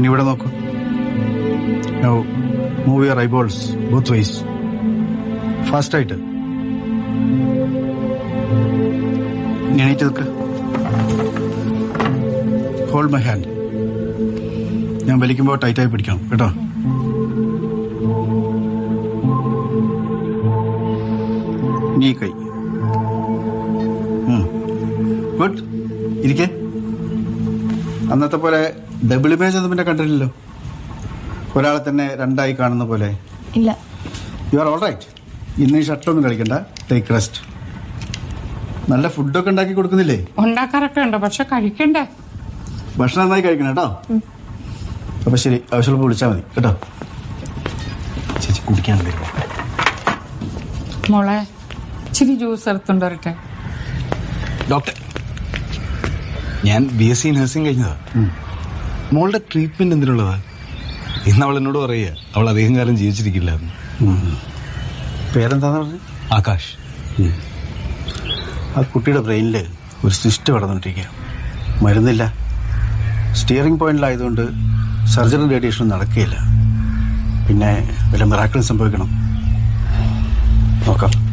ഇനി ഇവിടെ നോക്കൂ no move your eyeballs both ways fast ആയിട്ട് ഇനി എണീറ്റ് നിൽക്ക് ഹോൾഡ് മൈ ഹാൻഡ് ഞാൻ വലിക്കുമ്പോൾ ടൈറ്റായി പിടിക്കണം കേട്ടോ നീ കൈ ഗുഡ് ഇരിക്കേ അന്നത്തെ പോലെ ഡബിൾ ഇമേജ് ഒന്നും പിന്നെ കണ്ടിട്ടില്ലല്ലോ ഒരാളെ തന്നെ രണ്ടായി കാണുന്ന പോലെ ഇല്ല യു ആർ ഓൾ റൈറ്റ് ഇന്ന് ഈ ഷർട്ടൊന്നും കളിക്കണ്ട ടേക്ക് റെസ്റ്റ് നല്ല ഫുഡൊക്കെ ഉണ്ടാക്കി കൊടുക്കുന്നില്ലേ ഉണ്ടാക്കാറൊക്കെ ഉണ്ട് പക്ഷെ കഴിക്കണ്ടേ ഭക്ഷണം നന്നായി കഴിക്കണം കേട്ടോ അപ്പൊ ശരി ആവശ്യമുള്ളപ്പോൾ വിളിച്ചാൽ മതി കേട്ടോ ചേച്ചി കുടിക്കാൻ എന്തെങ്കിലും മോളെ ഇച്ചിരി ജ്യൂസ് എടുത്തുണ്ട് വരട്ടെ ഡോക്ടർ ഞാൻ ബി എസ് സി നഴ്സിംഗ് കഴിഞ്ഞതാ മോളുടെ ട്രീറ്റ്മെന്റ് എന്തിനുള്ളതാ ഇന്ന് അവൾ എന്നോട് പറയുക അവൾ അധികം കാലം ജീവിച്ചിരിക്കില്ല എന്ന് പേരെന്താന്ന് പറഞ്ഞു ആകാശ് ആ കുട്ടിയുടെ ബ്രെയിനിൽ ഒരു സിസ്റ്റ് കടന്നുകൊണ്ടിരിക്കുക മരുന്നില്ല സ്റ്റിയറിംഗ് പോയിന്റിലായതുകൊണ്ട് സർജറി റേഡിയേഷൻ നടക്കുകയില്ല പിന്നെ വല്ല മിറാക്കിളും സംഭവിക്കണം നോക്കാം